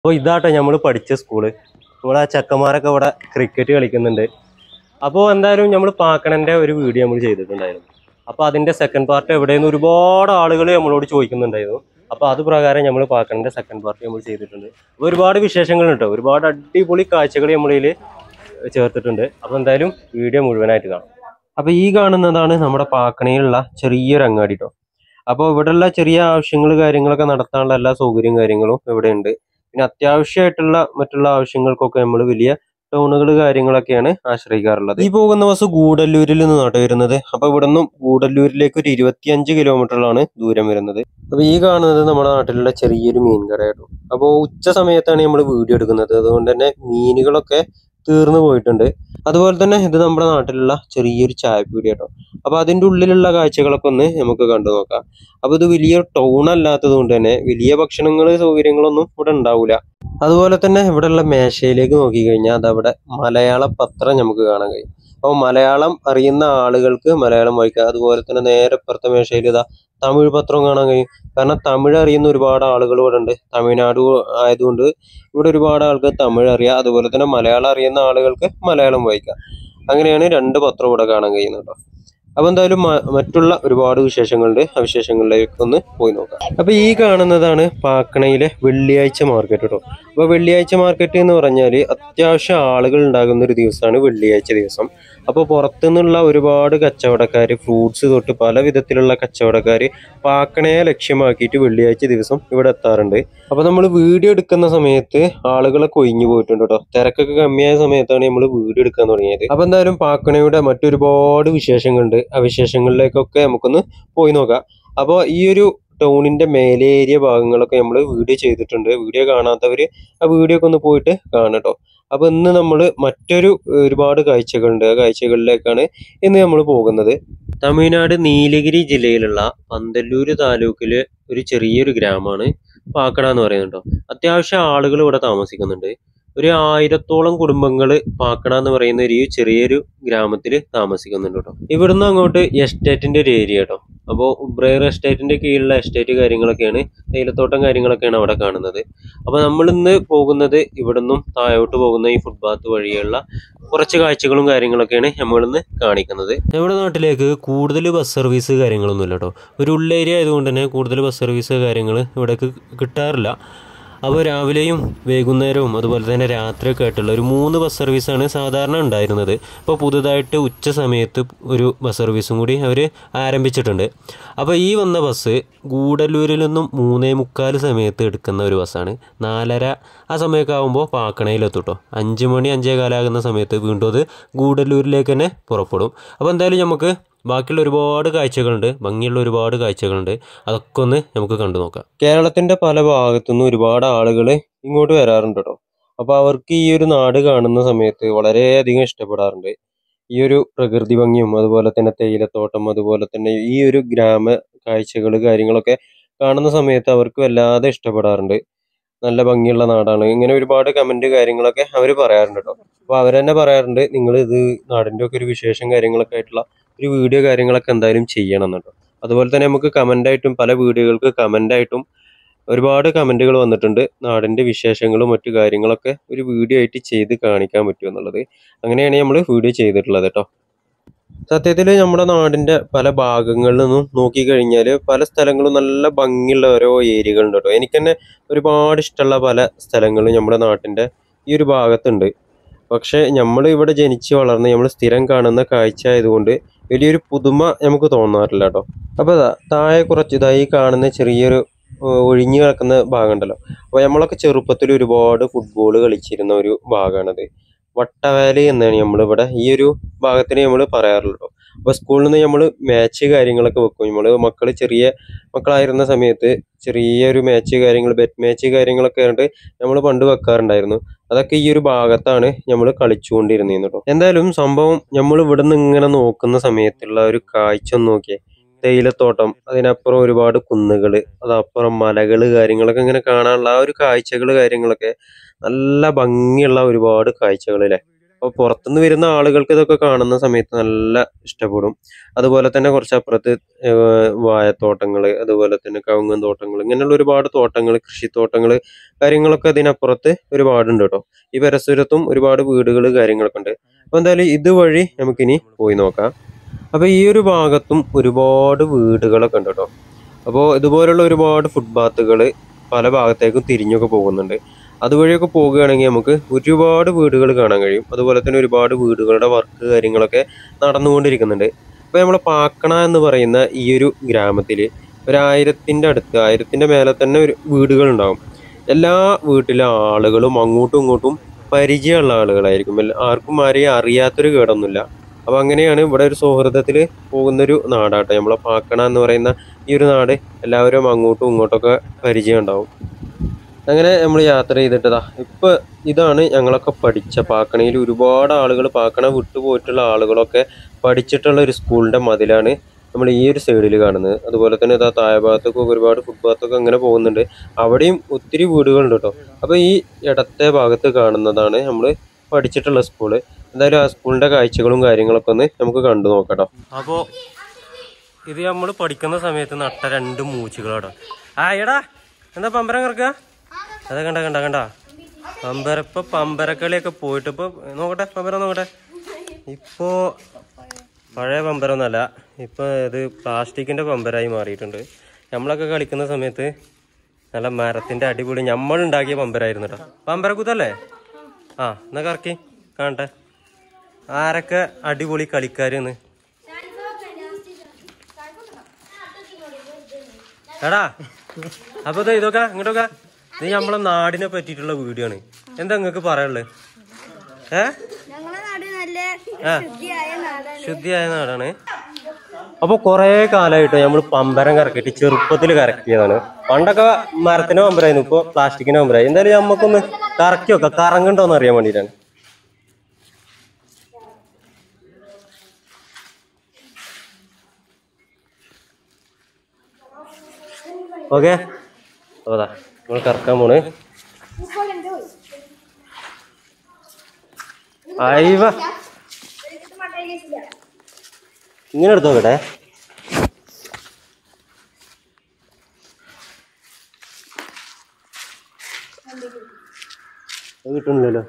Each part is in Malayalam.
അപ്പോൾ ഇതാട്ടോ നമ്മൾ പഠിച്ച സ്കൂള് നമ്മളെ ചെക്കന്മാരൊക്കെ ഇവിടെ ക്രിക്കറ്റ് കളിക്കുന്നുണ്ട് അപ്പോൾ എന്തായാലും നമ്മൾ പാക്കണൻ്റെ ഒരു വീഡിയോ നമ്മൾ ചെയ്തിട്ടുണ്ടായിരുന്നു അപ്പോൾ അതിൻ്റെ സെക്കൻഡ് പാർട്ട് എവിടെയെന്ന് ഒരുപാട് ആളുകൾ നമ്മളോട് ചോദിക്കുന്നുണ്ടായിരുന്നു അപ്പോൾ അത് പ്രകാരം നമ്മൾ പാക്കണൻ്റെ സെക്കൻഡ് പാർട്ട് നമ്മൾ ചെയ്തിട്ടുണ്ട് അപ്പോൾ ഒരുപാട് വിശേഷങ്ങൾ കേട്ടോ ഒരുപാട് അടിപൊളി കാഴ്ചകൾ നമ്മളിൽ ചേർത്തിട്ടുണ്ട് അപ്പോൾ എന്തായാലും വീഡിയോ മുഴുവനായിട്ട് കാണാം അപ്പോൾ ഈ കാണുന്നതാണ് നമ്മുടെ പാക്കണയിലുള്ള ചെറിയൊരു അങ്ങാടി കേട്ടോ അപ്പോൾ ഇവിടെയുള്ള ചെറിയ ആവശ്യങ്ങൾ കാര്യങ്ങളൊക്കെ നടത്താനുള്ള എല്ലാ സൗകര്യവും കാര്യങ്ങളും ഇവിടെ ഉണ്ട് പിന്നെ അത്യാവശ്യമായിട്ടുള്ള മറ്റുള്ള ആവശ്യങ്ങൾക്കൊക്കെ നമ്മൾ വലിയ ടൗണുകൾ കാര്യങ്ങളൊക്കെയാണ് ആശ്രയിക്കാറുള്ളത് ഈ പോകുന്ന ബസ് ഗൂഡല്ലൂരിൽ നിന്നാണ് വരുന്നത് അപ്പൊ ഇവിടെ നിന്നും ഗൂഡല്ലൂരിലേക്ക് ഒരു ഇരുപത്തിയഞ്ച് കിലോമീറ്ററിലാണ് ദൂരം വരുന്നത് അപ്പൊ ഈ കാണുന്നത് നമ്മുടെ നാട്ടിലുള്ള ചെറിയൊരു മീൻ കടയായിരുന്നു അപ്പോൾ ഉച്ച സമയത്താണ് നമ്മൾ വീഡിയോ എടുക്കുന്നത് അതുകൊണ്ട് തന്നെ മീനുകളൊക്കെ തീർന്നു പോയിട്ടുണ്ട് അതുപോലെ തന്നെ ഇത് നമ്മുടെ നാട്ടിലുള്ള ചെറിയൊരു ചായപ്പീടി കേട്ടോ അപ്പൊ അതിന്റെ ഉള്ളിലുള്ള കാഴ്ചകളൊക്കെ ഒന്ന് നമുക്ക് കണ്ടു നോക്കാം അപ്പൊ ഇത് വലിയ ടൗൺ അല്ലാത്തത് കൊണ്ട് തന്നെ വലിയ ഭക്ഷണങ്ങൾ സൗകര്യങ്ങളൊന്നും ഇവിടെ ഉണ്ടാവില്ല അതുപോലെ തന്നെ ഇവിടെയുള്ള മേശയിലേക്ക് നോക്കിക്കഴിഞ്ഞാൽ അതവിടെ മലയാള പത്രം നമുക്ക് കാണാൻ കഴിയും അപ്പോൾ മലയാളം അറിയുന്ന ആളുകൾക്ക് മലയാളം വായിക്കാം അതുപോലെ തന്നെ നേരെ ഇപ്പുറത്തെ മേശയിൽ ഇതാ തമിഴ് പത്രം കാണാൻ കഴിയും കാരണം തമിഴ് അറിയുന്ന ഒരുപാട് ആളുകൾ ഇവിടെ ഉണ്ട് തമിഴ്നാട് ആയതുകൊണ്ട് ഇവിടെ ഒരുപാട് ആൾക്ക് തമിഴ് അറിയാം അതുപോലെ തന്നെ മലയാളം അറിയുന്ന ആളുകൾക്ക് മലയാളം വായിക്കാം അങ്ങനെയാണ് രണ്ട് പത്രം ഇവിടെ കാണാൻ കഴിയുന്നത് കേട്ടോ അപ്പൊ എന്തായാലും മ- മറ്റുള്ള ഒരുപാട് വിശേഷങ്ങളുണ്ട് ആ വിശേഷങ്ങളിലേക്ക് ഒന്ന് പോയി നോക്കാം അപ്പൊ ഈ കാണുന്നതാണ് പാക്കണയിലെ വെള്ളിയാഴ്ച മാർക്കറ്റ് കേട്ടോ അപ്പൊ വെള്ളിയാഴ്ച മാർക്കറ്റ് എന്ന് പറഞ്ഞാൽ അത്യാവശ്യം ആളുകൾ ഉണ്ടാകുന്ന ഒരു ദിവസമാണ് വെള്ളിയാഴ്ച ദിവസം അപ്പോൾ പുറത്തുനിന്നുള്ള ഒരുപാട് കച്ചവടക്കാർ ഫ്രൂട്ട്സ് തൊട്ട് പല വിധത്തിലുള്ള കച്ചവടക്കാർ പാക്കണയെ ലക്ഷ്യമാക്കിയിട്ട് വെള്ളിയാഴ്ച ദിവസം ഇവിടെ എത്താറുണ്ട് അപ്പൊ നമ്മൾ വീഡിയോ എടുക്കുന്ന സമയത്ത് ആളുകളൊക്കെ ഒഴിഞ്ഞു പോയിട്ടുണ്ട് കേട്ടോ തിരക്കൊക്കെ കമ്മിയായ സമയത്താണ് നമ്മൾ വീഡിയോ എടുക്കാൻ തുടങ്ങിയത് അപ്പൊ എന്തായാലും പാക്കണയുടെ മറ്റൊരുപാട് വിശേഷങ്ങളുണ്ട് ആ വിശേഷങ്ങളിലേക്കൊക്കെ നമുക്കൊന്ന് പോയി നോക്കാം അപ്പോൾ ഈ ഒരു ടൗണിന്റെ മേലെ ഏരിയ ഭാഗങ്ങളൊക്കെ നമ്മൾ വീഡിയോ ചെയ്തിട്ടുണ്ട് വീഡിയോ കാണാത്തവര് ആ വീഡിയോ ഒക്കെ ഒന്ന് പോയിട്ട് കാണട്ടോ അപ്പൊ ഇന്ന് നമ്മൾ മറ്റൊരു ഒരുപാട് കാഴ്ചകളുണ്ട് ആ കാഴ്ചകളിലേക്കാണ് ഇന്ന് നമ്മൾ പോകുന്നത് തമിഴ്നാട് നീലഗിരി ജില്ലയിലുള്ള പന്തല്ലൂര് താലൂക്കില് ഒരു ചെറിയൊരു ഗ്രാമമാണ് പാക്കട എന്ന് പറയുന്നത് ട്ടോ. അത്യാവശ്യം ആളുകൾ ഇവിടെ താമസിക്കുന്നുണ്ട് ഒരു ആയിരത്തോളം കുടുംബങ്ങൾ പാക്കട എന്ന് പറയുന്ന ഒരു ഈ ചെറിയൊരു ഗ്രാമത്തിൽ താമസിക്കുന്നുണ്ട് കേട്ടോ ഇവിടുന്ന് അങ്ങോട്ട് എസ്റ്റേറ്റിന്റെ ഒരു ഏരിയ കേട്ടോ അപ്പോൾ ബ്രെയർ എസ്റ്റേറ്റിന്റെ കീഴിലുള്ള എസ്റ്റേറ്റ് കാര്യങ്ങളൊക്കെയാണ് തേയിലത്തോട്ടം കാര്യങ്ങളൊക്കെയാണ് അവിടെ കാണുന്നത് അപ്പോൾ നമ്മൾ ഇന്ന് പോകുന്നത് ഇവിടുന്നും താഴോട്ട് പോകുന്ന ഈ ഫുട്പാത്ത് വഴിയുള്ള കുറച്ച് കാഴ്ചകളും കാര്യങ്ങളൊക്കെയാണ് നമ്മളിന്ന് കാണിക്കുന്നത് നമ്മുടെ നാട്ടിലേക്ക് കൂടുതൽ ബസ് സർവീസ് കാര്യങ്ങളൊന്നും ഇല്ല കേട്ടോ ഒരു ഉള്ളേരിയ ആയതുകൊണ്ട് തന്നെ കൂടുതൽ ബസ് സർവീസ് കാര്യങ്ങൾ ഇവിടേക്ക് കിട്ടാറില്ല അപ്പോൾ രാവിലെയും വൈകുന്നേരവും അതുപോലെ തന്നെ രാത്രിയൊക്കെ ആയിട്ടുള്ള ഒരു മൂന്ന് ബസ് സർവീസാണ് സാധാരണ ഉണ്ടായിരുന്നത് ഇപ്പോൾ പുതുതായിട്ട് ഉച്ച സമയത്ത് ഒരു ബസ് സർവീസും കൂടി അവർ ആരംഭിച്ചിട്ടുണ്ട് അപ്പോൾ ഈ വന്ന ബസ് ഗൂഡല്ലൂരിൽ നിന്നും മൂന്നേ മുക്കാൽ സമയത്ത് എടുക്കുന്ന ഒരു ബസ്സാണ് നാലര ആ സമയമൊക്കെ ആകുമ്പോൾ പാക്കണയിലെത്തും കേട്ടോ അഞ്ച് മണി അഞ്ചേ കാലാകുന്ന സമയത്ത് വീണ്ടും അത് ഗൂഡല്ലൂരിലേക്ക് തന്നെ പുറപ്പെടും അപ്പോൾ എന്തായാലും നമുക്ക് ബാക്കിയുള്ള ഒരുപാട് കാഴ്ചകളുണ്ട് ഭംഗിയുള്ള ഒരുപാട് കാഴ്ചകളുണ്ട് അതൊക്കെ ഒന്ന് നമുക്ക് കണ്ടു നോക്കാം കേരളത്തിന്റെ പല ഭാഗത്തുനിന്നും ഒരുപാട് ആളുകൾ ഇങ്ങോട്ട് വരാറുണ്ട് കേട്ടോ അപ്പൊ അവർക്ക് ഈ ഒരു നാട് കാണുന്ന സമയത്ത് വളരെയധികം ഇഷ്ടപ്പെടാറുണ്ട് ഈ ഒരു പ്രകൃതി ഭംഗിയും അതുപോലെ തന്നെ തേയിലത്തോട്ടം അതുപോലെ തന്നെ ഈ ഒരു ഗ്രാമ കാഴ്ചകൾ കാര്യങ്ങളൊക്കെ കാണുന്ന സമയത്ത് അവർക്ക് വല്ലാതെ ഇഷ്ടപ്പെടാറുണ്ട് നല്ല ഭംഗിയുള്ള നാടാണ് ഇങ്ങനെ ഒരുപാട് കമന്റ് കാര്യങ്ങളൊക്കെ അവർ പറയാറുണ്ട് കേട്ടോ അപ്പൊ അവർ തന്നെ പറയാറുണ്ട് നിങ്ങൾ ഇത് നാടിന്റെ ഒക്കെ ഒരു വിശേഷം കാര്യങ്ങളൊക്കെ ആയിട്ടുള്ള ഒരു വീഡിയോ കാര്യങ്ങളൊക്കെ എന്തായാലും ചെയ്യണം കേട്ടോ അതുപോലെ തന്നെ നമുക്ക് കമന്റ് ആയിട്ടും പല വീഡിയോകൾക്ക് കമന്റ് ആയിട്ടും ഒരുപാട് കമന്റുകൾ വന്നിട്ടുണ്ട് നാടിന്റെ വിശേഷങ്ങളും മറ്റു കാര്യങ്ങളൊക്കെ ഒരു വീഡിയോ ആയിട്ട് ചെയ്ത് കാണിക്കാൻ പറ്റും എന്നുള്ളത് അങ്ങനെയാണ് നമ്മൾ വീഡിയോ ചെയ്തിട്ടുള്ളത് കേട്ടോ സത്യത്തിൽ നമ്മുടെ നാടിന്റെ പല ഭാഗങ്ങളിൽ നിന്നും നോക്കിക്കഴിഞ്ഞാൽ പല സ്ഥലങ്ങളും നല്ല ഭംഗിയുള്ള ഓരോ ഏരിയകളുണ്ട് കേട്ടോ എനിക്ക് തന്നെ ഒരുപാട് ഇഷ്ടമുള്ള പല സ്ഥലങ്ങളും നമ്മുടെ നാട്ടിന്റെ ഈ ഒരു ഭാഗത്തുണ്ട് പക്ഷെ നമ്മൾ ഇവിടെ ജനിച്ച് വളർന്ന് നമ്മൾ സ്ഥിരം കാണുന്ന കാഴ്ച ആയതുകൊണ്ട് വലിയൊരു പുതുമ നമുക്ക് തോന്നാറില്ല കേട്ടോ അപ്പോൾ ഇതാ താഴെ കുറച്ച് ഇതായി കാണുന്ന ചെറിയൊരു ഏർ, ഒഴിഞ്ഞു കിടക്കുന്ന ഭാഗം ഉണ്ടല്ലോ അപ്പോൾ നമ്മളൊക്കെ ചെറുപ്പത്തിൽ ഒരുപാട് ഫുട്ബോൾ കളിച്ചിരുന്ന ഒരു ഭാഗമാണത് വട്ടവേലി എന്നാണ് നമ്മളിവിടെ ഈ ഒരു ഭാഗത്തിന് നമ്മൾ പറയാറുള്ളൂ അപ്പോൾ സ്കൂളിൽ നിന്ന് നമ്മൾ മാച്ച് കാര്യങ്ങളൊക്കെ വെക്കും നമ്മൾ മക്കൾ ചെറിയ മക്കളായിരുന്ന സമയത്ത് ചെറിയൊരു മാച്ച് കാര്യങ്ങൾ ബെറ്റ് മാച്ച് കാര്യങ്ങളൊക്കെ ആയിട്ട് നമ്മൾ പണ്ട് വെക്കാറുണ്ടായിരുന്നു അതൊക്കെ ഈ ഒരു ഭാഗത്താണ് നമ്മൾ കളിച്ചുകൊണ്ടിരുന്നത് കേട്ടോ എന്തായാലും സംഭവം നമ്മൾ ഇവിടെ നിന്ന് ഇങ്ങനെ നോക്കുന്ന സമയത്തുള്ള ഒരു കാഴ്ച ഒന്ന് നോക്കിയേ തേയിലത്തോട്ടം അതിനപ്പുറം ഒരുപാട് കുന്നുകൾ അതപ്പുറം മലകൾ കാര്യങ്ങളൊക്കെ ഇങ്ങനെ കാണാനുള്ള ആ ഒരു കാഴ്ചകൾ കാര്യങ്ങളൊക്കെ നല്ല ഭംഗിയുള്ള ഒരുപാട് കാഴ്ചകൾ അല്ലേ അപ്പോൾ പുറത്തുനിന്ന് വരുന്ന ആളുകൾക്ക് ഇതൊക്കെ കാണുന്ന സമയത്ത് നല്ല ഇഷ്ടപ്പെടും അതുപോലെ തന്നെ കുറച്ച് അപ്പുറത്ത് ഏഹ് വാഴത്തോട്ടങ്ങൾ അതുപോലെ തന്നെ കവുങ്ങൻ തോട്ടങ്ങൾ ഇങ്ങനെയുള്ള ഒരുപാട് തോട്ടങ്ങൾ കൃഷിത്തോട്ടങ്ങൾ കാര്യങ്ങളൊക്കെ അതിനപ്പുറത്ത് ഒരുപാടുണ്ട് കേട്ടോ ഈ പരിസരത്തും ഒരുപാട് വീടുകൾ കാര്യങ്ങളൊക്കെ ഉണ്ട് അപ്പോൾ എന്തായാലും ഇതുവഴി നമുക്കിനി പോയി നോക്കാം അപ്പോൾ ഈ ഒരു ഭാഗത്തും ഒരുപാട് വീടുകളൊക്കെ ഉണ്ട് കേട്ടോ അപ്പോൾ ഇതുപോലുള്ള ഒരുപാട് ഫുട്പാത്തുകൾ പല ഭാഗത്തേക്കും തിരിഞ്ഞൊക്കെ പോകുന്നുണ്ട് അതുവഴിയൊക്കെ പോകുകയാണെങ്കിൽ നമുക്ക് ഒരുപാട് വീടുകൾ കാണാൻ കഴിയും അതുപോലെ തന്നെ ഒരുപാട് വീടുകളുടെ വർക്ക് കാര്യങ്ങളൊക്കെ നടന്നുകൊണ്ടിരിക്കുന്നുണ്ട് ഇപ്പോൾ നമ്മൾ പാക്കണ എന്ന് പറയുന്ന ഈ ഒരു ഗ്രാമത്തിൽ ഒരു ആയിരത്തിൻ്റെ അടുത്ത് ആയിരത്തിൻ്റെ മേലെ തന്നെ ഒരു വീടുകളുണ്ടാവും എല്ലാ വീട്ടിലെ ആളുകളും അങ്ങോട്ടും ഇങ്ങോട്ടും പരിചയമുള്ള ആളുകളായിരിക്കും എല്ലാ- ആർക്കും ആരെയും അറിയാത്തൊരു കേടൊന്നുമില്ല അപ്പോൾ അങ്ങനെയാണ് ഇവിടെ ഒരു സൗഹൃദത്തിൽ പോകുന്നൊരു നാടാട്ടോ നമ്മളെ പാക്കണ എന്ന് പറയുന്ന ഈ ഒരു നാട് എല്ലാവരും അങ്ങോട്ടും ഇങ്ങോട്ടൊക്കെ പരിചയം ഉണ്ടാവും അങ്ങനെ നമ്മൾ യാത്ര ചെയ്തിട്ടതാ ഇപ്പൊ ഇതാണ് ഞങ്ങളൊക്കെ പഠിച്ച പാക്കണയിൽ ഒരുപാട് ആളുകൾ പാക്കണ വിട്ടുപോയിട്ടുള്ള ആളുകളൊക്കെ പഠിച്ചിട്ടുള്ള ഒരു സ്കൂളിന്റെ മതിലാണ് നമ്മൾ ഈ ഒരു സൈഡിൽ കാണുന്നത് അതുപോലെ തന്നെ ഇതാ താഴെ ഭാഗത്തൊക്കെ ഒരുപാട് ഫുട്പാത്തൊക്കെ അങ്ങനെ പോകുന്നുണ്ട് അവിടെയും ഒത്തിരി വീടുകളുണ്ട് കേട്ടോ അപ്പൊ ഈ ഇടത്തെ ഭാഗത്ത് കാണുന്നതാണ് നമ്മൾ പഠിച്ചിട്ടുള്ള സ്കൂള് എന്തായാലും ആ സ്കൂളിന്റെ കാഴ്ചകളും കാര്യങ്ങളൊക്കെ ഒന്ന് നമുക്ക് കണ്ടു നോക്കാം അപ്പോ ഇത് നമ്മൾ പഠിക്കുന്ന സമയത്ത് നട്ട രണ്ട് മൂച്ചുകളാടോ ആ എടാ എന്താ പമ്പരം കിടക്കുക അതെ കണ്ട കണ്ട കണ്ട പമ്പര ഇപ്പൊ പമ്പരക്കളിയൊക്കെ പോയിട്ട് ഇപ്പൊ നോക്കട്ടെ പമ്പരം നോക്കട്ടെ ഇപ്പോ പഴയ പമ്പരമൊന്നല്ല ഇപ്പൊ ഇത് പ്ലാസ്റ്റിക്കിന്റെ പമ്പരായി മാറിയിട്ടുണ്ട് നമ്മളൊക്കെ കളിക്കുന്ന സമയത്ത് നല്ല മരത്തിന്റെ അടിപൊളി നമ്മൾ ഉണ്ടാക്കിയ പമ്പരായിരുന്നു കേട്ടോ പമ്പരക്കുത്തല്ലേ ആ എന്നാ കറക്കി കാണട്ടെ ആരൊക്കെ അടിപൊളി കളിക്കാരെന്ന് എടാ അപ്പൊ ദേ ഇതൊക്കെ ഇങ്ങോട്ടൊക്കെ ഇത് നമ്മളെ നാടിനെ പറ്റിയിട്ടുള്ള വീഡിയോ ആണ് എന്താ നിങ്ങക്ക് പറയാനുള്ളത് ഏ ഞങ്ങളെ നാട് നല്ല ആ. ശുദ്ധിയായ നാടാണ് ശുദ്ധിയായ നാടാണ് അപ്പൊ കൊറേ കാലമായിട്ട് നമ്മൾ പമ്പരം കറക്കിയിട്ട് ചെറുപ്പത്തിൽ കറക്കിയതാണ് പണ്ടൊക്കെ മരത്തിന്റെ പമ്പരായിരുന്നു ഇപ്പൊ പ്ലാസ്റ്റിക്കിന്റെ പമ്പരായി എന്തായാലും നമുക്കൊന്ന് കറക്കി വെക്കാം കറങ്ങുണ്ടോന്ന് അറിയാൻ വേണ്ടിയിട്ടാണ് ഓക്കെ അതാ നമ്മൾ കറക്കാൻ പോണ് അയവ ഇങ്ങനെ എടുത്തു നോക്കട്ടെ അത് കിട്ടുന്നില്ലല്ലോ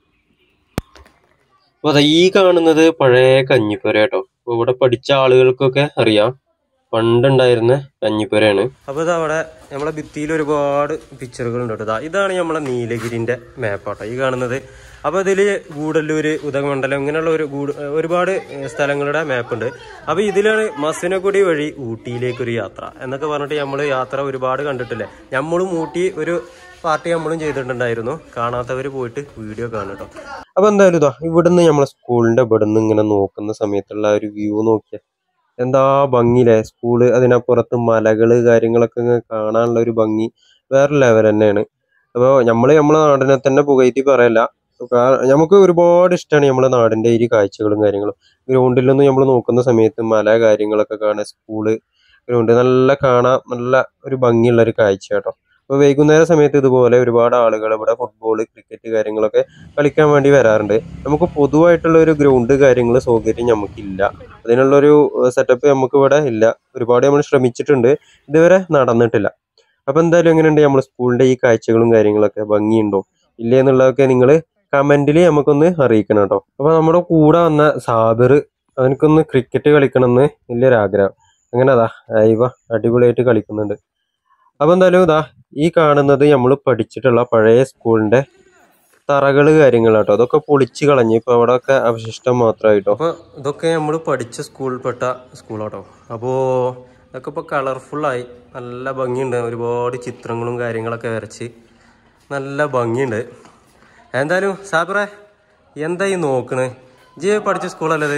അപ്പൊ അതാ ഈ കാണുന്നത് പഴയ കഞ്ഞിപ്പുര കേട്ടോ അപ്പൊ ഇവിടെ പഠിച്ച ആളുകൾക്കൊക്കെ അറിയാം പണ്ടുണ്ടായിരുന്ന കഞ്ഞിപ്പുരയാണ് അപ്പൊ ഇതാ അവിടെ നമ്മളെ ഭിത്തിയിൽ ഒരുപാട് പിക്ചറുകൾ ഉണ്ട് കേട്ടോ ദാ ഇതാണ് നമ്മളെ നീലഗിരിന്റെ മാപ്പാട്ടോ ഈ കാണുന്നത് അപ്പൊ ഇതില് ഗൂഡല്ലൂര് ഉദകമണ്ഡലം ഇങ്ങനെയുള്ള ഒരു ഗൂഡ് ഒരുപാട് ഏഹ്, സ്ഥലങ്ങളുടെ മാപ്പ് ഉണ്ട് അപ്പൊ ഇതിലാണ് മസിനഗുഡി വഴി ഊട്ടിയിലേക്ക് ഒരു യാത്ര എന്നൊക്കെ പറഞ്ഞിട്ട് നമ്മൾ യാത്ര ഒരുപാട് കണ്ടിട്ടില്ലേ നമ്മളും ഊട്ടി ഒരു പാർട്ടി നമ്മളും ചെയ്തിട്ടുണ്ടായിരുന്നു കാണാത്തവര് പോയിട്ട് വീഡിയോ കാണും കേട്ടോ അപ്പൊ എന്തായാലും ഇതാ ഇവിടുന്ന് നമ്മളെ സ്കൂളിന്റെ ഇവിടുന്ന് ഇങ്ങനെ നോക്കുന്ന സമയത്തുള്ള ആ ഒരു വ്യൂ നോക്കിയ എന്താ ഭംഗിയില്ലേ സ്കൂള് അതിനപ്പുറത്ത് മലകള് കാര്യങ്ങളൊക്കെ ഇങ്ങനെ കാണാനുള്ള ഒരു ഭംഗി വേറെ ലെവൽ തന്നെയാണ് അപ്പോൾ നമ്മള് നമ്മളെ നാടിനെ തന്നെ പുകഴ്ത്തി പറയല്ല കാ- നമുക്ക് ഒരുപാട് ഇഷ്ടമാണ് നമ്മുടെ നാടിന്റെ ഈ കാഴ്ചകളും കാര്യങ്ങളും ഗ്രൗണ്ടിൽ നിന്ന് നമ്മൾ നോക്കുന്ന സമയത്ത് മല കാര്യങ്ങളൊക്കെ കാണാൻ സ്കൂള് ഗ്രൗണ്ട് നല്ല കാണാൻ നല്ല ഒരു ഭംഗിയുള്ള ഒരു കാഴ്ച കേട്ടോ അപ്പോൾ വൈകുന്നേര സമയത്ത് ഇതുപോലെ ഒരുപാട് ആളുകൾ ഇവിടെ ഫുട്ബോൾ ക്രിക്കറ്റ് കാര്യങ്ങളൊക്കെ കളിക്കാൻ വേണ്ടി വരാറുണ്ട് നമുക്ക് പൊതുവായിട്ടുള്ള ഒരു ഗ്രൗണ്ട് കാര്യങ്ങൾ സൗകര്യം നമുക്കില്ല അതിനുള്ളൊരു സെറ്റപ്പ് നമുക്ക് ഇവിടെ ഇല്ല ഒരുപാട് നമ്മൾ ശ്രമിച്ചിട്ടുണ്ട് ഇതുവരെ നടന്നിട്ടില്ല അപ്പൊ എന്തായാലും എങ്ങനെയുണ്ട് നമ്മൾ സ്കൂളിന്റെ ഈ കാഴ്ചകളും കാര്യങ്ങളൊക്കെ ഭംഗിയുണ്ടോ ഇല്ലേ എന്നുള്ളതൊക്കെ നിങ്ങൾ കമന്റിൽ നമുക്കൊന്ന് അറിയിക്കണം കേട്ടോ അപ്പൊ നമ്മുടെ കൂടെ വന്ന സാബിർ അവനക്കൊന്ന് ക്രിക്കറ്റ് കളിക്കണം എന്ന് വലിയൊരാഗ്രഹം അങ്ങനെ അതാ ഇവ അടിപൊളിയായിട്ട് കളിക്കുന്നുണ്ട് അപ്പൊ എന്തായാലും ഇതാ ഈ കാണുന്നത് നമ്മൾ പഠിച്ചിട്ടുള്ള പഴയ സ്കൂളിന്റെ തറകള് കാര്യങ്ങളാട്ടോ അതൊക്കെ പൊളിച്ച് കളഞ്ഞ് ഇപ്പൊ അവിടെ ഒക്കെ അവശിഷ്ടം മാത്രമായിട്ടോ അപ്പൊ ഇതൊക്കെ നമ്മൾ പഠിച്ച സ്കൂളിൽപ്പെട്ട സ്കൂളാട്ടോ അപ്പോ ഇതൊക്കെ ഇപ്പൊ കളർഫുള്ളായി നല്ല ഭംഗിയുണ്ട് ഒരുപാട് ചിത്രങ്ങളും കാര്യങ്ങളൊക്കെ വരച്ച് നല്ല ഭംഗിയുണ്ട് എന്തായാലും സാബിറെ എന്താ ഈ നോക്കണ് ജി പഠിച്ച സ്കൂളല്ലത്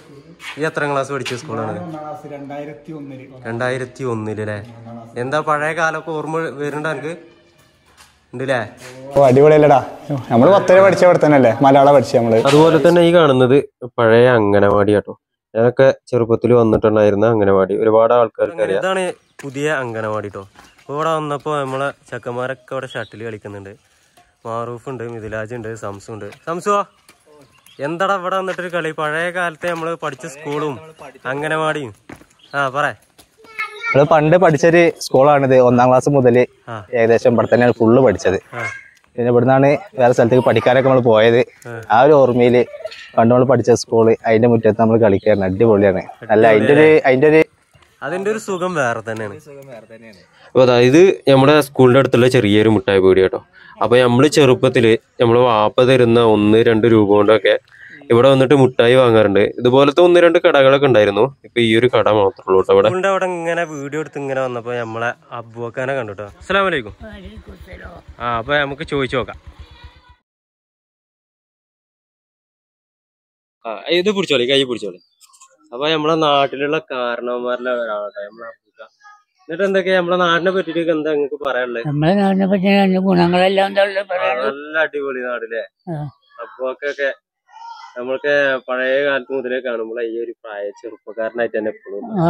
ഈ എത്രാം ക്ലാസ് പഠിച്ച സ്കൂളാണ് ക്ലാസ് രണ്ടായിരത്തി ഒന്നില് രണ്ടായിരത്തി ഒന്നില് അല്ലേ എന്താ പഴയ കാലമൊക്കെ ഓർമ്മ വരുന്നുണ്ടോ എനിക്ക് ഉണ്ടല്ലേ ഓ അടിപൊളിയല്ലടാ നമ്മള് പത്തര പഠിച്ച അവിടെ തന്നെ അല്ലേ മലയാളം പഠിച്ച നമ്മള് അതുപോലെ തന്നെ ഈ കാണുന്നത് പഴയ അംഗനവാടി കേട്ടോ ഞാനൊക്കെ ചെറുപ്പത്തിൽ വന്നിട്ടുണ്ടായിരുന്ന അംഗനവാടി ഒരുപാട് ആൾക്കാർക്ക് അറിയാം ഇതാണ് പുതിയ അംഗനവാടി കേട്ടോ അപ്പോൾ ഇവിടെ വന്നപ്പോൾ നമ്മളെ ചെക്കന്മാരൊക്കെ അവിടെ ഷട്ടിൽ കളിക്കുന്നുണ്ട് മാറൂഫ് ഉണ്ട് മിഥിലാജ് ഉണ്ട് സംസു ഉണ്ട് സംസുവാ എന്താടാ ഇവിടെ വന്നിട്ടൊരു കളി പഴയ കാലത്തെ നമ്മള് പഠിച്ച സ്കൂളും അംഗനവാടിയും ആ പറ നമ്മള് പണ്ട് പഠിച്ചൊരു സ്കൂളാണിത് ഒന്നാം ക്ലാസ് മുതൽ ആ. ഏകദേശം ഇവിടെ തന്നെയാണ് ഫുള്ള് പഠിച്ചത് ആ പിന്നെ ഇവിടുന്നാണ് വേറെ സ്ഥലത്തേക്ക് പഠിക്കാനൊക്കെ നമ്മൾ പോയത് ആ ഒരു ഓർമ്മയില് പണ്ട് നമ്മൾ പഠിച്ച സ്കൂള് അതിന്റെ മുറ്റത്ത് നമ്മൾ കളിക്കാറുണ്ട് അടിപൊളിയാണ് അല്ല അതിന്റെ ഒരു അതിന്റെ ഒരു അതിന്റെ ഒരു സുഖം വേറെ തന്നെയാണ് അപ്പൊ അതായത് നമ്മുടെ സ്കൂളിന്റെ അടുത്തുള്ള ചെറിയൊരു മുട്ടായി പീടി കേട്ടോ അപ്പൊ നമ്മള് ചെറുപ്പത്തില് നമ്മള് വാപ്പ തരുന്ന ഒന്ന് രണ്ട് രൂപ കൊണ്ടൊക്കെ ഇവിടെ വന്നിട്ട് മുട്ടായി വാങ്ങാറുണ്ട് ഇതുപോലത്തെ ഒന്ന് രണ്ട് കടകളൊക്കെ ഉണ്ടായിരുന്നു ഇപ്പൊ ഈ ഒരു കട മാത്രമേ ഉള്ളൂ കേട്ടോ ഇവിടെ അവിടെ ഇങ്ങനെ വീഡിയോ എടുത്ത് ഇങ്ങനെ വന്നപ്പോ നമ്മളെ അബുവക്കാനെ കണ്ടുട്ടോ അസ്സലാമു അലൈക്കും ആ അപ്പൊ നമുക്ക് ചോദിച്ചു നോക്കാം ആ ഇത് പിടിച്ചോളി കൈ പിടിച്ചോളി അപ്പൊ നമ്മളെ നാട്ടിലുള്ള കാരണവന്മാരിലെ ഒരാളാട്ടോ നമ്മളെ അബൂക്ക എന്നിട്ട് എന്തൊക്കെയാ നമ്മളെ നാടിനെ പറ്റിട്ട് എന്താ നിങ്ങൾക്ക് പറയാനുള്ളത് നമ്മളെ നാടിനെ പറ്റി അതിന്റെ ഗുണങ്ങളെല്ലാം എന്താ ഉള്ളത് ആ, പറയാനുള്ളത് നല്ല അടിപൊളി നാടില്ലേ ആ. അബുക്കൊക്കെ നമ്മൾക്ക് പഴയ കാലത്ത് മുതലേ കാണുമ്പോൾ ഈ ഒരു പ്രായ ചെറുപ്പക്കാരനായിട്ട് തന്നെ എപ്പോഴും ആ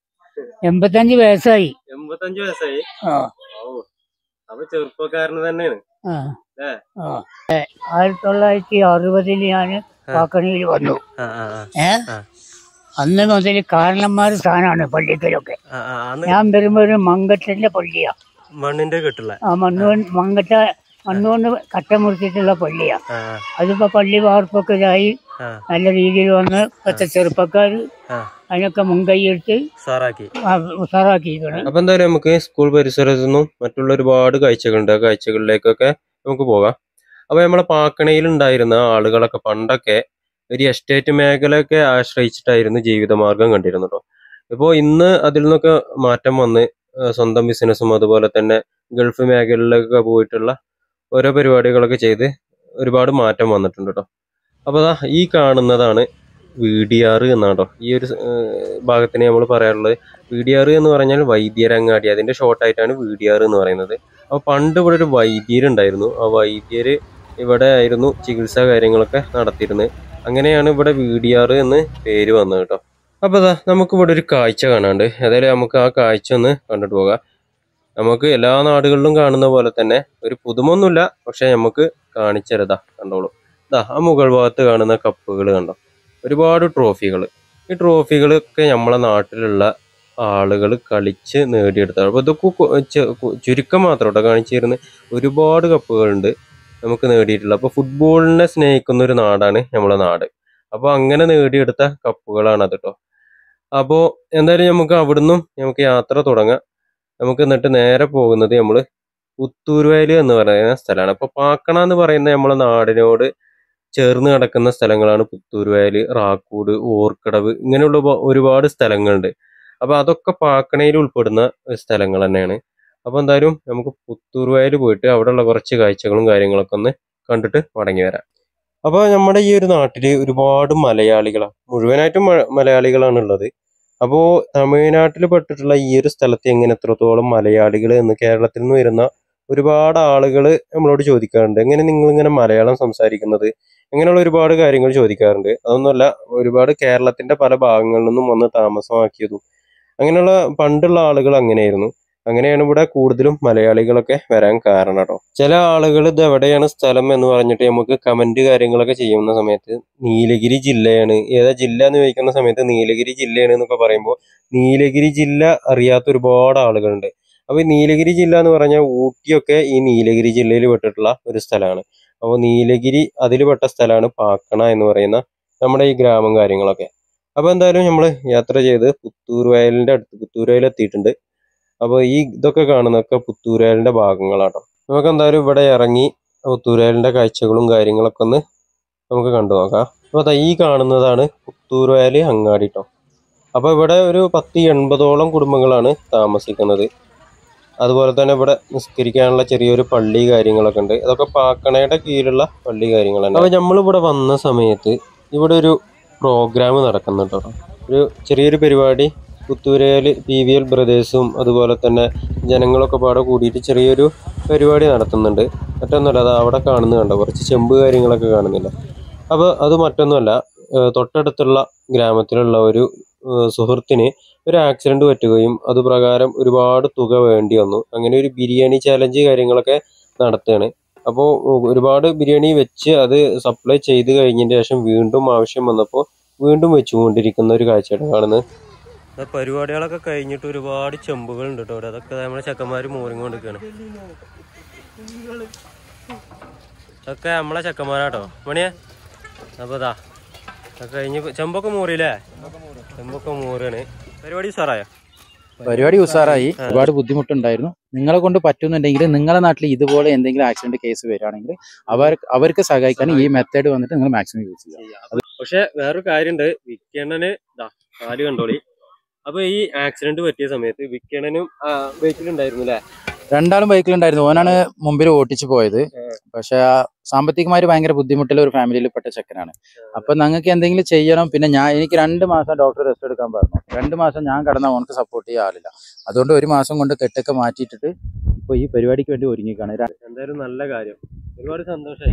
എൺപത്തഞ്ച് വയസ്സായി എൺപത്തഞ്ച് വയസ്സായി ആ ഓ അപ്പൊ ചെറുപ്പക്കാരന് തന്നെയാണ് ആ ഏ? ആ ഏ, ആയിരത്തി തൊള്ളായിരത്തി അറുപതിൽ ഞാൻ പാക്കണിയിൽ വന്നു ആ, ആ, ആ. ഏ ആ. അന്ന് മുതൽ കാരണന്മാർ സ്ഥാനമാണ് പള്ളിക്കലൊക്കെ ആ, ആ, അന്ന് ഞാൻ വരുമ്പോ ഒരു മങ്കത്തിന്റെ പള്ളിയാ മണ്ണിന്റെ കെട്ടുള്ള ആ മണ്ണുകൊണ്ട് മങ്കട്ട മണ്ണുകൊണ്ട് കട്ട മുറിച്ചിട്ടുള്ള പള്ളിയാ ആ, അതിപ്പോ പള്ളി വാർപ്പൊക്കെ ഇതായി ആ, നല്ല രീതിയിൽ വന്ന് ഇപ്പത്തെ ചെറുപ്പക്കാർ ആ. അതിനൊക്കെ മുൻകൈയെടുത്ത് സാറാക്കി ആ, ഉഷാറാക്കിയിരിക്കണം അപ്പൊ എന്തായാലും നമുക്ക് സ്കൂൾ പരിസരത്തു നിന്നും മറ്റുള്ള ഒരുപാട് കാഴ്ചകളുണ്ട് ആ കാഴ്ചകളിലേക്കൊക്കെ നമുക്ക് പോകാം അപ്പൊ നമ്മളെ പാക്കണയിൽ ഉണ്ടായിരുന്ന ആളുകളൊക്കെ പണ്ടൊക്കെ ഒരു എസ്റ്റേറ്റ് മേഖലയൊക്കെ ആശ്രയിച്ചിട്ടായിരുന്നു ജീവിതമാർഗം കണ്ടിരുന്നത് കേട്ടോ ഇപ്പോൾ ഇന്ന് അതിൽ നിന്നൊക്കെ മാറ്റം വന്ന് ആ, സ്വന്തം ബിസിനസ്സും അതുപോലെ തന്നെ ഗൾഫ് മേഖലയിലൊക്കെ പോയിട്ടുള്ള ഓരോ പരിപാടികളൊക്കെ ചെയ്ത് ഒരുപാട് മാറ്റം വന്നിട്ടുണ്ട് കേട്ടോ അപ്പോൾ ദാ ഈ കാണുന്നതാണ് വി ഡി ആർ എന്നാട്ടോ ഈ ഒരു ഏഹ്, ഭാഗത്തിന് നമ്മൾ പറയാറുള്ളത് വി ഡി ആർ എന്ന് പറഞ്ഞാൽ വൈദ്യരങ്ങാടി അതിന്റെ ഷോർട്ടായിട്ടാണ് വി ഡി ആർ എന്ന് പറയുന്നത് അപ്പോൾ പണ്ട് ഇവിടെ ഒരു വൈദ്യരുണ്ടായിരുന്നു ആ വൈദ്യര് ഇവിടെ ആയിരുന്നു ചികിത്സാ കാര്യങ്ങളൊക്കെ നടത്തിയിരുന്നത് അങ്ങനെയാണ് ഇവിടെ വി ഡി ആർ എന്ന് പേര് വന്നത് കേട്ടോ അപ്പോൾ അതാ നമുക്ക് ഇവിടെ ഒരു കാഴ്ച കാണാണ്ട് ഏതായാലും നമുക്ക് ആ കാഴ്ച ഒന്ന് കണ്ടിട്ട് പോകാം നമുക്ക് എല്ലാ നാടുകളിലും കാണുന്ന പോലെ തന്നെ ഒരു പുതുമൊന്നുമില്ല പക്ഷെ നമുക്ക് കാണിച്ചരതാ കണ്ടോളൂ ഇതാ ആ മുകൾ ഭാഗത്ത് കാണുന്ന കപ്പുകൾ കണ്ടോ ഒരുപാട് ട്രോഫികൾ ഈ ട്രോഫികളൊക്കെ നമ്മളെ നാട്ടിലുള്ള ആളുകൾ കളിച്ച് നേടിയെടുത്താണ് അപ്പോൾ ഇതൊക്കെ കു- ചെ- കു- ചുരുക്കം മാത്രം കേട്ടോ കാണിച്ചു തരുന്നത് ഒരുപാട് കപ്പുകളുണ്ട് നമുക്ക് നേടിയിട്ടുള്ളത് അപ്പോൾ ഫുട്ബോളിനെ സ്നേഹിക്കുന്ന ഒരു നാടാണ് നമ്മളെ നാട് അപ്പോൾ അങ്ങനെ നേടിയെടുത്ത കപ്പുകളാണ് അത് കേട്ടോ അപ്പോൾ എന്തായാലും നമുക്ക് അവിടുന്നും നമുക്ക് യാത്ര തുടങ്ങാം നമുക്ക് എന്നിട്ട് നേരെ പോകുന്നത് നമ്മൾ പുത്തൂർവയൽ എന്ന് പറയുന്ന സ്ഥലമാണ് അപ്പോൾ പാക്കണ എന്ന് പറയുന്ന നമ്മളെ നാടിനോട് ചേർന്ന് കിടക്കുന്ന സ്ഥലങ്ങളാണ് പുത്തൂർവയൽ റാക്കൂട് ഓർക്കടവ് ഇങ്ങനെയുള്ള ഉപ- ഒരുപാട് സ്ഥലങ്ങളുണ്ട് അപ്പൊ അതൊക്കെ പാക്കണയിൽ ഉൾപ്പെടുന്ന സ്ഥലങ്ങൾ തന്നെയാണ് അപ്പൊ എന്തായാലും നമുക്ക് പുത്തൂർവയൽ പോയിട്ട് അവിടെയുള്ള കുറച്ച് കാഴ്ചകളും കാര്യങ്ങളൊക്കെ ഒന്ന് കണ്ടിട്ട് മടങ്ങി വരാം അപ്പോൾ നമ്മുടെ ഈ ഒരു നാട്ടിൽ ഒരുപാട് മലയാളികളാണ് മുഴുവനായിട്ടും മ- മലയാളികളാണ് ഉള്ളത് അപ്പോൾ തമിഴ്നാട്ടിൽ പെട്ടിട്ടുള്ള ഈ ഒരു സ്ഥലത്ത് എങ്ങനെ എത്രത്തോളം മലയാളികൾ എന്ന് കേരളത്തിൽ നിന്ന് വരുന്ന ഒരുപാട് ആളുകൾ നമ്മളോട് ചോദിക്കാറുണ്ട് എങ്ങനെ നിങ്ങൾ ഇങ്ങനെ മലയാളം സംസാരിക്കുന്നത് അങ്ങനെയുള്ള ഒരുപാട് കാര്യങ്ങൾ ചോദിക്കാറുണ്ട് അതൊന്നുമല്ല ഒരുപാട് കേരളത്തിന്റെ പല ഭാഗങ്ങളിൽ നിന്നും വന്ന് താമസമാക്കിയതും അങ്ങനെയുള്ള പണ്ടുള്ള ആളുകൾ അങ്ങനെയായിരുന്നു അങ്ങനെയാണ് ഇവിടെ കൂടുതലും മലയാളികളൊക്കെ വരാൻ കാരണം കേട്ടോ ചില ആളുകൾ ഇത് എവിടെയാണ് സ്ഥലം എന്ന് പറഞ്ഞിട്ട് നമുക്ക് കമന്റ് കാര്യങ്ങളൊക്കെ ചെയ്യുന്ന സമയത്ത് നീലഗിരി ജില്ലയാണ് ഏതാ ജില്ല എന്ന് ചോദിക്കുന്ന സമയത്ത് നീലഗിരി ജില്ലയാണ് എന്നൊക്കെ പറയുമ്പോൾ നീലഗിരി ജില്ല അറിയാത്ത ഒരുപാട് ആളുകളുണ്ട് അപ്പൊ ഈ നീലഗിരി ജില്ല എന്ന് പറഞ്ഞാൽ ഊട്ടിയൊക്കെ ഈ നീലഗിരി ജില്ലയിൽ പെട്ടിട്ടുള്ള ഒരു സ്ഥലമാണ് അപ്പോൾ നീലഗിരി അതിൽ പെട്ട സ്ഥലമാണ് പാക്കണ എന്ന് പറയുന്ന നമ്മുടെ ഈ ഗ്രാമം കാര്യങ്ങളൊക്കെ അപ്പോൾ എന്തായാലും നമ്മൾ യാത്ര ചെയ്ത് പുത്തൂർ വയലിന്റെ അടുത്ത് പുത്തൂർ വയൽ എത്തിയിട്ടുണ്ട് അപ്പോൾ ഈ ഇതൊക്കെ കാണുന്നതൊക്കെ പുത്തൂർ വയലിന്റെ ഭാഗങ്ങളാട്ടോ നമുക്ക് എന്തായാലും ഇവിടെ ഇറങ്ങി പുത്തൂർ വയലിന്റെ കാഴ്ചകളും കാര്യങ്ങളൊക്കെ ഒന്ന് നമുക്ക് കണ്ടു നോക്കാം അപ്പോൾ ദാ ഈ കാണുന്നതാണ് പുത്തൂർ വയൽ അങ്ങാടി ട്ടോ അപ്പോൾ ഇവിടെ ഒരു പത്ത് എൺപതോളം കുടുംബങ്ങളാണ് താമസിക്കുന്നത് അതുപോലെ തന്നെ ഇവിടെ നിസ്കരിക്കാനുള്ള ചെറിയൊരു പള്ളി കാര്യങ്ങളൊക്കെ ഉണ്ട് അതൊക്കെ പാക്കണയുടെ കീഴിലുള്ള പള്ളി കാര്യങ്ങളാണ് അപ്പോൾ നമ്മളിവിടെ വന്ന സമയത്ത് ഇവിടെ ഒരു പ്രോഗ്രാം നടക്കുന്നുണ്ട് കേട്ടോ ഒരു ചെറിയൊരു പരിപാടി പുത്തൂരയിൽ പി വി എൽ ബ്രദേഴ്സും അതുപോലെ തന്നെ ജനങ്ങളൊക്കെ പാടെ കൂടിയിട്ട് ചെറിയൊരു പരിപാടി നടത്തുന്നുണ്ട് മറ്റൊന്നുമല്ല അത് അവിടെ കാണുന്നത് കണ്ടോ കുറച്ച് ചെമ്പ് കാര്യങ്ങളൊക്കെ കാണുന്നില്ല അപ്പോൾ അത് മറ്റൊന്നുമല്ല ഏഹ് തൊട്ടടുത്തുള്ള ഗ്രാമത്തിലുള്ള ഒരു ഏഹ് സുഹൃത്തിന് ഒരു ആക്സിഡന്റ് പറ്റുകയും അതുപ്രകാരം ഒരുപാട് തുക വേണ്ടി വന്നു അങ്ങനെ ഒരു ബിരിയാണി ചാലഞ്ച് കാര്യങ്ങളൊക്കെ നടത്തുകയാണ് അപ്പോൾ ഒരുപാട് ബിരിയാണി വെച്ച് അത് സപ്ലൈ ചെയ്ത് കഴിഞ്ഞതിന് ശേഷം വീണ്ടും ആവശ്യം വന്നപ്പോൾ വീണ്ടും വെച്ചുകൊണ്ടിരിക്കുന്ന ഒരു കാഴ്ചയാണ് കാണുന്നത് പരിപാടികളൊക്കെ കഴിഞ്ഞിട്ട് ഒരുപാട് ചെമ്പുകൾ ഉണ്ട് കേട്ടോ അതൊക്കെ നമ്മുടെ ചെക്കന്മാർ മോറിങ്ങോണ്ടിരിക്കുകയാണ് അതൊക്കെ നമ്മളെ ചെക്കന്മാരാട്ടോ മണിയാ അപ്പൊ ഇതാ അതൊക്കെ കഴിഞ്ഞ് ചെമ്പൊക്കെ മൂറിയില്ലേ ചെമ്പൊക്കെ മൂറാണ് പരിപാടി സാറായ പരിപാടി ഉഷാറായി ഒരുപാട് ബുദ്ധിമുട്ടുണ്ടായിരുന്നു നിങ്ങളെ കൊണ്ട് പറ്റുന്നുണ്ടെങ്കിൽ നിങ്ങളുടെ നാട്ടിൽ ഇതുപോലെ എന്തെങ്കിലും ആക്സിഡന്റ് കേസ് വരികയാണെങ്കിൽ അവർ അവർക്ക് സഹായിക്കാൻ ഈ മെത്തേഡ് വന്നിട്ട് നിങ്ങൾ മാക്സിമം യൂസ് ചെയ്യുക പക്ഷെ വേറൊരു കാര്യമുണ്ട് വിക്കണ്ണന് ദാ കാല് കണ്ടോളി അപ്പൊ ഈ ആക്സിഡന്റ് പറ്റിയ സമയത്ത് വിക്കണ്ണനും ബൈക്കിലുണ്ടായിരുന്നു അല്ലേ രണ്ടാളും ബൈക്കിലുണ്ടായിരുന്നു ഓനാണ് മുമ്പിൽ ഓട്ടിച്ചു പോയത് പക്ഷെ ആ സാമ്പത്തികമായിട്ട് ഭയങ്കര ബുദ്ധിമുട്ടുള്ള ഒരു ഫാമിലിയിൽ പെട്ട ചെക്കനാണ് അപ്പൊ ഞങ്ങൾക്ക് എന്തെങ്കിലും ചെയ്യണം പിന്നെ ഞാൻ എനിക്ക് രണ്ട് മാസം ഡോക്ടർ റെസ്റ്റ് എടുക്കാൻ പറഞ്ഞു രണ്ട് മാസം ഞാൻ കടന്ന ഓനക്ക് സപ്പോർട്ട് ചെയ്യാൻ ആളില്ല അതുകൊണ്ട് ഒരു മാസം കൊണ്ട് കെട്ടൊക്കെ മാറ്റിയിട്ടിട്ട് ഇപ്പൊ ഈ പരിപാടിക്ക് വേണ്ടി ഒരുങ്ങിക്കാണ് ര- എന്തായാലും നല്ല കാര്യം ഒരുപാട് സന്തോഷമായി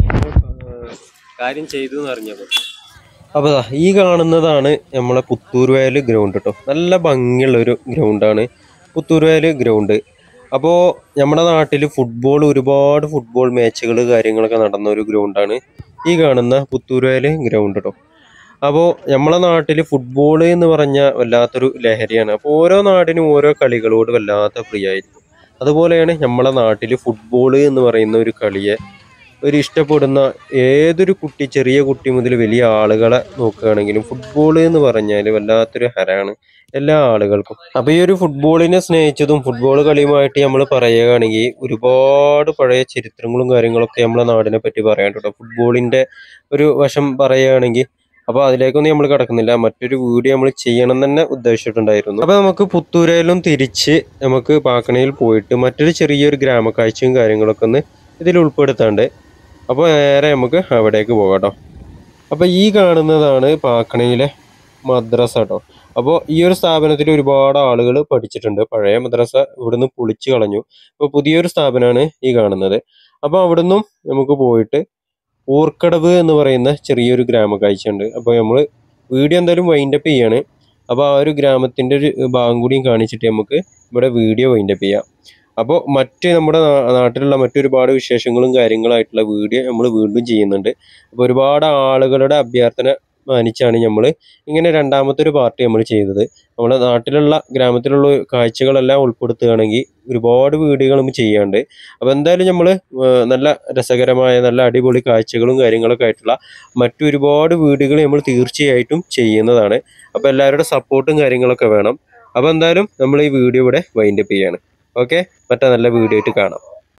കാര്യം ചെയ്തു എന്ന് അറിഞ്ഞപ്പോൾ അപ്പൊ ദാ ഈ കാണുന്നതാണ് നമ്മളെ പുത്തൂർവയൽ ഗ്രൗണ്ട് കേട്ടോ നല്ല ഭംഗിയുള്ള ഒരു ഗ്രൗണ്ടാണ് പുത്തൂർവയൽ ഗ്രൗണ്ട് അപ്പോൾ നമ്മുടെ നാട്ടിൽ ഫുട്ബോൾ ഒരുപാട് ഫുട്ബോൾ മാച്ചുകൾ കാര്യങ്ങളൊക്കെ നടന്ന ഒരു ഗ്രൗണ്ടാണ് ഈ കാണുന്ന പുത്തൂർവയൽ ഗ്രൗണ്ട് കേട്ടോ അപ്പോൾ നമ്മളെ നാട്ടിൽ ഫുട്ബോൾ എന്ന് പറഞ്ഞ വല്ലാത്തൊരു ലഹരിയാണ് അപ്പോൾ ഓരോ നാടിനും ഓരോ കളികളോട് വല്ലാത്ത പ്രിയമായിരിക്കും അതുപോലെയാണ് നമ്മളെ നാട്ടിൽ ഫുട്ബോൾ എന്ന് പറയുന്ന ഒരു കളിയെ ഒരു ഇഷ്ടപ്പെടുന്ന ഏതൊരു കുട്ടി ചെറിയ കുട്ടി മുതൽ വലിയ ആളുകളെ നോക്കുകയാണെങ്കിലും ഫുട്ബോൾ എന്ന് പറഞ്ഞാൽ വല്ലാത്തൊരു ഹരാണ് എല്ലാ ആളുകൾക്കും അപ്പോൾ ഈ ഒരു ഫുട്ബോളിനെ സ്നേഹിച്ചതും ഫുട്ബോൾ കളിയുമായിട്ട് നമ്മൾ പറയുകയാണെങ്കിൽ ഒരുപാട് പഴയ ചരിത്രങ്ങളും കാര്യങ്ങളൊക്കെ നമ്മളെ നാടിനെ പറ്റി പറയാനുണ്ട് കേട്ടോ ഫുട്ബോളിൻ്റെ ഒരു വശം പറയുകയാണെങ്കിൽ അപ്പോൾ അതിലേക്കൊന്നും നമ്മൾ കിടക്കുന്നില്ല മറ്റൊരു വീഡിയോ നമ്മൾ ചെയ്യണം തന്നെ ഉദ്ദേശിച്ചിട്ടുണ്ടായിരുന്നു അപ്പോൾ നമുക്ക് പുത്തൂരയിലും തിരിച്ച് നമുക്ക് പാക്കണയിൽ പോയിട്ട് മറ്റൊരു ചെറിയൊരു ഗ്രാമക്കാഴ്ചയും കാര്യങ്ങളൊക്കെ ഒന്ന് ഇതിൽ ഉൾപ്പെടുത്താണ്ട് അപ്പോൾ നേരെ നമുക്ക് അവിടേക്ക് പോകാം കേട്ടോ അപ്പോൾ ഈ കാണുന്നതാണ് പാക്കണയിലെ മദ്രസ കേട്ടോ അപ്പോൾ ഈ ഒരു സ്ഥാപനത്തിൽ ഒരുപാട് ആളുകൾ പഠിച്ചിട്ടുണ്ട് പഴയ മദ്രസ ഇവിടുന്ന് പൊളിച്ചു കളഞ്ഞു അപ്പോൾ പുതിയൊരു സ്ഥാപനമാണ് ഈ കാണുന്നത് അപ്പോൾ അവിടുന്നും നമുക്ക് പോയിട്ട് ഊർക്കടവ് എന്ന് പറയുന്ന ചെറിയൊരു ഗ്രാമക്കാഴ്ച ഉണ്ട് അപ്പോൾ നമ്മൾ വീഡിയോ എന്തായാലും വൈൻഡപ്പ് ചെയ്യാണ് അപ്പോൾ ആ ഒരു ഗ്രാമത്തിൻ്റെ ഒരു ഭാഗം കൂടിയും കാണിച്ചിട്ട് നമുക്ക് ഇവിടെ വീഡിയോ വൈൻഡപ്പ് ചെയ്യാം അപ്പോൾ മറ്റ് നമ്മുടെ നാ- നാട്ടിലുള്ള മറ്റൊരുപാട് വിശേഷങ്ങളും കാര്യങ്ങളായിട്ടുള്ള വീഡിയോ നമ്മൾ വീണ്ടും ചെയ്യുന്നുണ്ട് അപ്പോൾ ഒരുപാട് ആളുകളുടെ അഭ്യർത്ഥന മാനിച്ചാണ് നമ്മൾ ഇങ്ങനെ രണ്ടാമത്തെ ഒരു പാർട്ടി നമ്മൾ ചെയ്തത് നമ്മുടെ നാട്ടിലുള്ള ഗ്രാമത്തിലുള്ള കാഴ്ചകളെല്ലാം ഉൾപ്പെടുത്തുകയാണെങ്കിൽ ഒരുപാട് വീഡിയോകൾ നമ്മൾ ചെയ്യാണ്ട് അപ്പോൾ എന്തായാലും നമ്മൾ നല്ല രസകരമായ നല്ല അടിപൊളി കാഴ്ചകളും കാര്യങ്ങളൊക്കെ ആയിട്ടുള്ള മറ്റൊരുപാട് വീഡിയോകൾ നമ്മൾ തീർച്ചയായിട്ടും ചെയ്യുന്നതാണ് അപ്പോൾ എല്ലാവരുടെ സപ്പോർട്ടും കാര്യങ്ങളൊക്കെ വേണം അപ്പോൾ എന്തായാലും നമ്മൾ ഈ വീഡിയോ ഇവിടെ വൈൻഡപ്പ് ചെയ്യാണ് ഓക്കെ മറ്റേ നല്ല വീഡിയോ ആയിട്ട് കാണാം